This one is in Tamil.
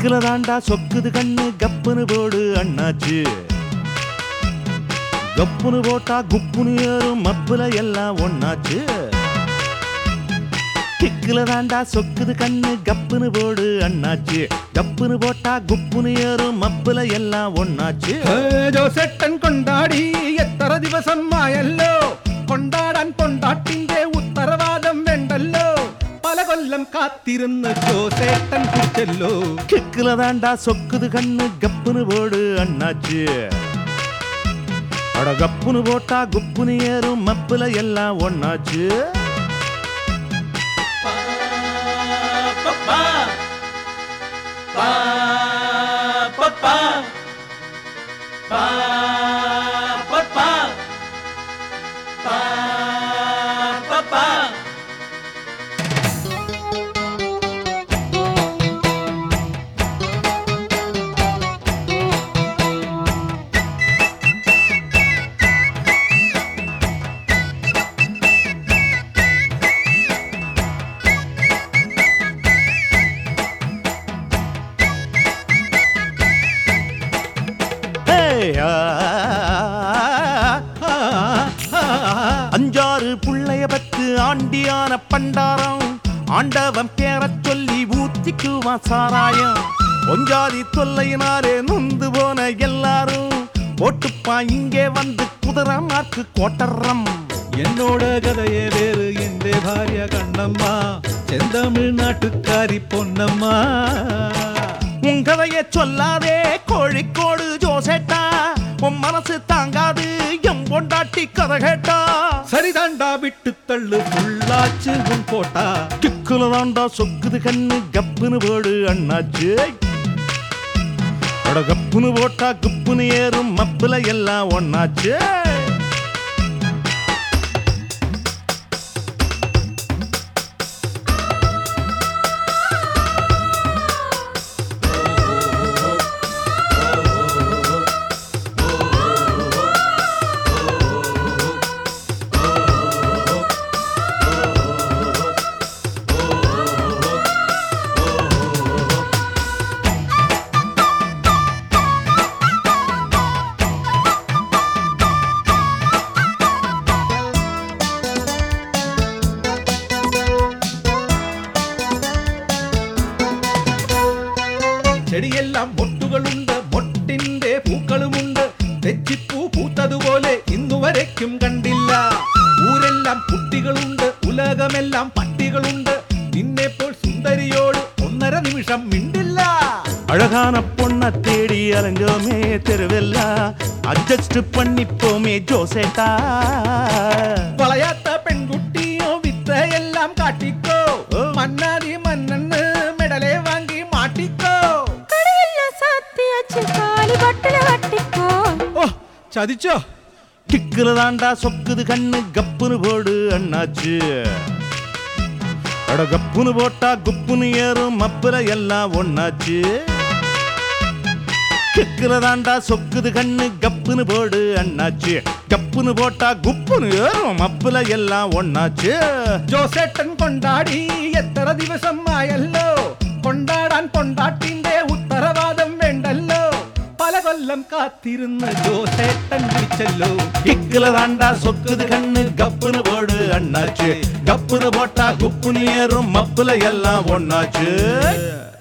கிக்குல தாண்டா சொக்குது கண்ணு கப்புன்னு போடு அண்ணாச்சு கப்புன்னு போட்டா குப்புன்னு ஏறும் மப்புல எல்லாம் ஒண்ணாச்சு கிக்குல தாண்டா சொக்குது கண்ணு கப்புன்னு போடு அண்ணாச்சு கப்புன்னு போட்டா குப்புன்னு ஏறும் மப்புல எல்லாம் ஒண்ணாச்சு ജോസേട്ടൻ കൊണ്ടാടി എത്ര ദിവസമായല്ലോ കൊണ്ടാടാൻ കൊണ്ടാട്ടിന്റെ ഉത്തരവാദം വേണ്ടല്ലോ പല കൊല്ലം കാത്തിരുന്ന് ജോസേട്ടൻ കുറിച്ചല്ലോ கிக்குல தாண்டா சொக்குது கண்ணு கப்புன்னு போடு அண்ணாச்சு அட கப்புன்னு போட்டா குப்புன்னு ஏறும் மப்புல எல்லாம் ஒண்ணாச்சு ஏய், ஆ, ആ, ആ, அஞ்சாறு புள்ளைய பத்து ஆண்டியான பண்டாரம் ஆண்டவன் பேரச் சொல்லி ஊத்திக்குவான் சாராயம் ஒஞ்சாதி தொல்லையினாலே நொந்து போன எல்லாரும் ஓட்டுப்பா இங்கே வந்து குதிரை மார்க்கு கோட்டரம் എന്നോട് കഥയെ വേറ് എന്റെ ഭാര്യ കണ്ണമ്മ ചെന്തമിഴ്നാട്ടുകാരി പൊന്നമ്മ உன் கதைய சொல்லாதே கோழிக்கோடு ஜோசேட்டா உன் மனசு தாங்காது எம் பொண்டாட்டி கதை கேட்டா சரிதாண்டா விட்டு தள்ளு புள்ளாச்சு உன் போட்டா கிக்குல தாண்டா சொக்குது கண்ணு கப்புன்னு போடு அண்ணாச்சு அட கப்புன்னு போட்டா குப்புன்னு ஏறும் மப்புல எல்லாம் ஒண்ணாச்சு ചെടിയെല്ലാം മൊട്ടുകളുണ്ട് മൊട്ടിന്റെ പൂക്കളുമുണ്ട് തെച്ചിപ്പൂ പൂത്തതുപോലെ ഇന്നുവരയ്ക്കും കണ്ടില്ല ഊരെല്ലാം കുട്ടികളുണ്ട് ഉലകമെല്ലാം പട്ടികളുണ്ട് നിന്നെപ്പോൾ സുന്ദരിയോട് ഒന്നര നിമിഷം മിണ്ടില്ല அழகான பொண்ண தேடி அலைஞ்சோமே தெருவெல்லாம் அட்ஜஸ்ட் பண்ணிப்போமே ஜோசேட்டா വളയാത്ത പെൺകുട്ടിയോ വിത്തയെല്ലാം കാട്ടിക്കോ മന്നാതി മണ്ണെന്ന് മെഡലെ വാങ്ങി മാട്ടിക്കോ കടയെല്ലാം സാത്തിയാச்சு കാലി ബട്ടല കട്ടിക്കോ ഓ ചതിച്ചോ கிக்குல தாண்டா சொக்குது கண்ணு கப்புன்னு போடு அண்ணாச்சு அட கப்புன்னு போட்டா குப்புன்னு ஏறும் மப்புல எல்லாம் ஒண்ணாச்சு கிக்குல தாண்டா சொக்குது கண்ணு கப்புன்னு போடு அண்ணாச்சு கப்புன்னு போட்டா குப்புன்னு ஏறும் மப்புல எல்லாம் ஒண்ணாச்சு ജോസേട്ടൻ കൊണ്ടാടി എത്ര ദിവസമായല്ലോ കൊണ്ടാടാൻ കൊണ്ടാട്ടിന്റെ ഉത്തരവാദം വേണ്ടല്ലോ പല കൊല്ലം കാത്തിരുന്ന് ജോസേട്ടൻ വിളിച്ചല്ലോ கிக்குல தாண்டா சொக்குது கண்ணு கப்புன்னு போடு அண்ணாச்சு கப்புன்னு போட்டா குப்புன்னு ஏறும் மப்புல எல்லாம் ஒண்ணாச்சு